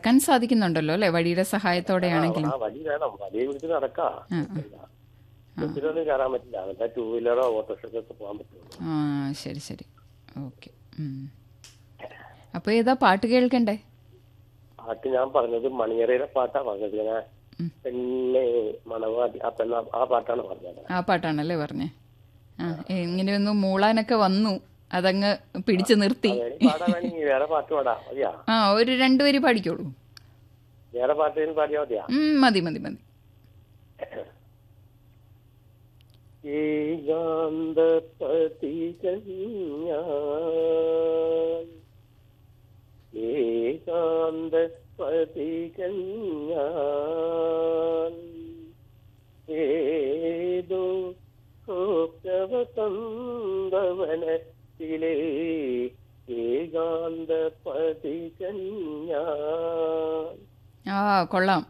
നടക്കാൻ സാധിക്കുന്നുണ്ടല്ലോ അല്ലെ വഴിയുടെ സഹായത്തോടെയാണെങ്കിലും ആ വഴി വേണം വഴിയെ പിടിച്ച് നടക്കാം ആ, ബസ്സിലൊന്നും കയറാൻ പറ്റില്ല എന്നിട്ട് ടൂ വീലറോ ഓട്ടോറിക്ഷയ്ക്കൊക്കെ പോകാൻ പറ്റുള്ളൂ ആ ശരി ശരി ഓക്കെ അപ്പോൾ ഏതാ പാട്ട് കേൾക്കണ്ടേ പാട്ട് ഞാൻ പറഞ്ഞത് മണിയറയുടെ പാട്ടാ പറഞ്ഞത് ഞാൻ പെണ്ണെ മണവാടി ആ പെണ്ണ ആ പാട്ടാണ് പറഞ്ഞത് ആ പാട്ടാണല്ലേ പറഞ്ഞേ ആ ഇങ്ങനെയൊന്ന് മൂളാനൊക്കെ വന്നു അതങ്ങ് പിടിച്ചു നിർത്തി വേണി പാടാൻ വേണമെങ്കിൽ വേറെ പാട്ട് പാടാം മതിയാ ആ ഒരു രണ്ടുപേര് പാടിക്കോളൂ വേറെ പാട്ട് പാടിയാ മതിയാ ഉം, മതി മതി മതി ഏകാന്തപതികൾ ഞാൻ ഏകാന്തപതികൾ ഞാൻ ഏതോ സ്വപ്നവസന്തവനത്തിലെ ഏകാന്തപതികൾ ഞാൻ ആ കൊള്ളാം